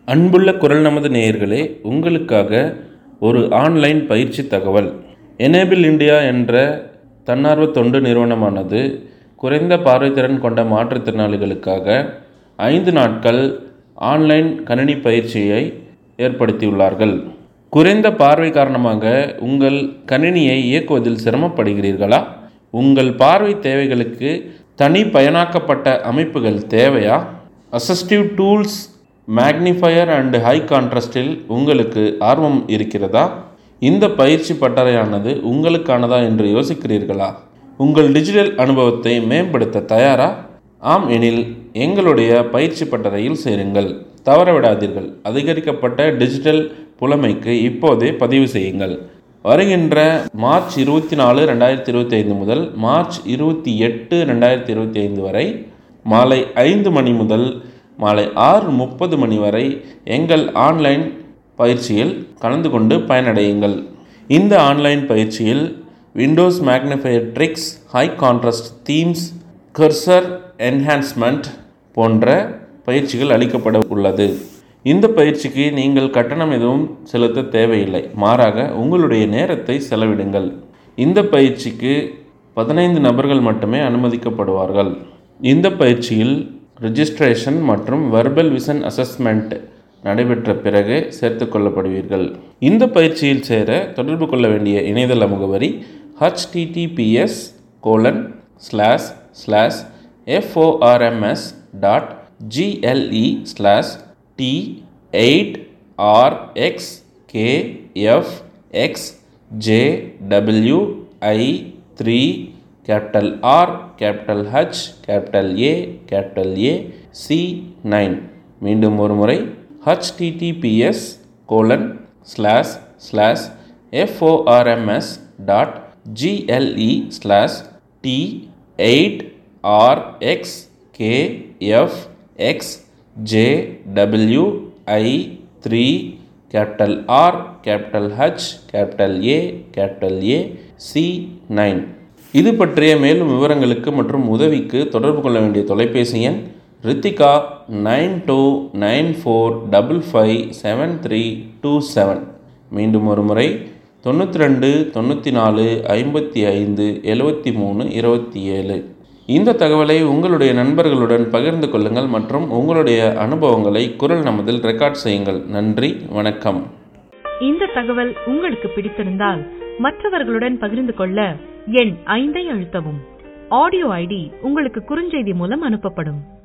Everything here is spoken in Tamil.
அன்புள்ள குரல் நமது நேயர்களே உங்களுக்காக ஒரு ஆன்லைன் பயிற்சி தகவல் எனேபிள் இந்தியா என்ற தன்னார்வ தொண்டு நிறுவனமானது குறைந்த பார்வைத்திறன் கொண்ட மாற்றுத்திறனாளிகளுக்காக ஐந்து நாட்கள் ஆன்லைன் கணினி பயிற்சியை ஏற்படுத்தியுள்ளார்கள் குறைந்த பார்வை காரணமாக உங்கள் கணினியை இயக்குவதில் சிரமப்படுகிறீர்களா உங்கள் பார்வை தேவைகளுக்கு தனி பயனாக்கப்பட்ட அமைப்புகள் தேவையா assistive tools magnifier and high கான்ட்ராஸ்டில் உங்களுக்கு ஆர்வம் இருக்கிறதா இந்த பயிற்சி பட்டறையானது உங்களுக்கானதா என்று யோசிக்கிறீர்களா உங்கள் டிஜிட்டல் அனுபவத்தை மேம்படுத்த தயாரா ஆம் எனில் எங்களுடைய பயிற்சி பட்டறையில் சேருங்கள் தவறவிடாதீர்கள் அதிகரிக்கப்பட்ட டிஜிட்டல் புலமைக்கு இப்போதே பதிவு செய்யுங்கள் வருகின்ற மார்ச் இருபத்தி நாலு ரெண்டாயிரத்தி இருபத்தி ஐந்து முதல் மார்ச் இருபத்தி எட்டு ரெண்டாயிரத்தி இருபத்தி ஐந்து வரை மாலை ஐந்து மணி முதல் மாலை ஆறு முப்பது மணி வரை எங்கள் ஆன்லைன் பயிற்சியில் கலந்து கொண்டு பயனடையுங்கள் இந்த ஆன்லைன் பயிற்சியில் Windows magnifier tricks high contrast themes cursor enhancement போன்ற பயிற்சிகள் அளிக்கப்பட உள்ளது இந்த பயிற்சிக்கு நீங்கள் கட்டணம் எதுவும் செலுத்த தேவையில்லை மாறாக உங்களுடைய நேரத்தை செலவிடுங்கள் இந்த பயிற்சிக்கு பதினைந்து நபர்கள் மட்டுமே அனுமதிக்கப்படுவார்கள் இந்த பயிற்சியில் ரிஜிஸ்ட்ரேஷன் மற்றும் வெர்பல் விசன் அசஸ்மெண்ட் நடைபெற்ற பிறகு சேர்த்து கொள்ளப்படுவீர்கள் இந்த பயிற்சியில் சேர தொடர்பு கொள்ள வேண்டிய இணையதள முகவரி HTTPS colon slash slash FORMS dot GLE slash T eight R X K F X J W I three capital R capital H capital A capital A C nine மீண்டும் ஒரு முறை HTTPS colon slash slash FORMS dot GLE slash T eight R X K F X J W I three capital R capital H capital A capital A C nine இது பற்றிய மேலும் விவரங்களுக்கு மற்றும் உதவிக்கு தொடர்பு கொள்ள வேண்டிய தொலைபேசி எண் Rithika nine two nine four double five seven three two seven மீண்டும் ஒரு முறை தொண்ணூற்றி ரெண்டு தொண்ணூற்றி நாலு ஐம்பத்தி ஐந்து எழுபத்தி மூணு இருபத்தி ஏழு இந்த தகவலை உங்களுடைய நண்பர்களுடன் பகிர்ந்து கொள்ளுங்கள் மற்றும் உங்களுடைய அனுபவங்களை குரல் நமதில் ரெக்கார்ட் செய்யுங்கள் நன்றி வணக்கம் இந்த தகவல் உங்களுக்கு பிடித்திருந்தால் மற்றவர்களுடன் பகிர்ந்து கொள்ள எண் ஐந்தை அழுத்தவும் ஆடியோ ஐடி உங்களுக்கு குறுஞ்செய்தி மூலம் அனுப்பப்படும்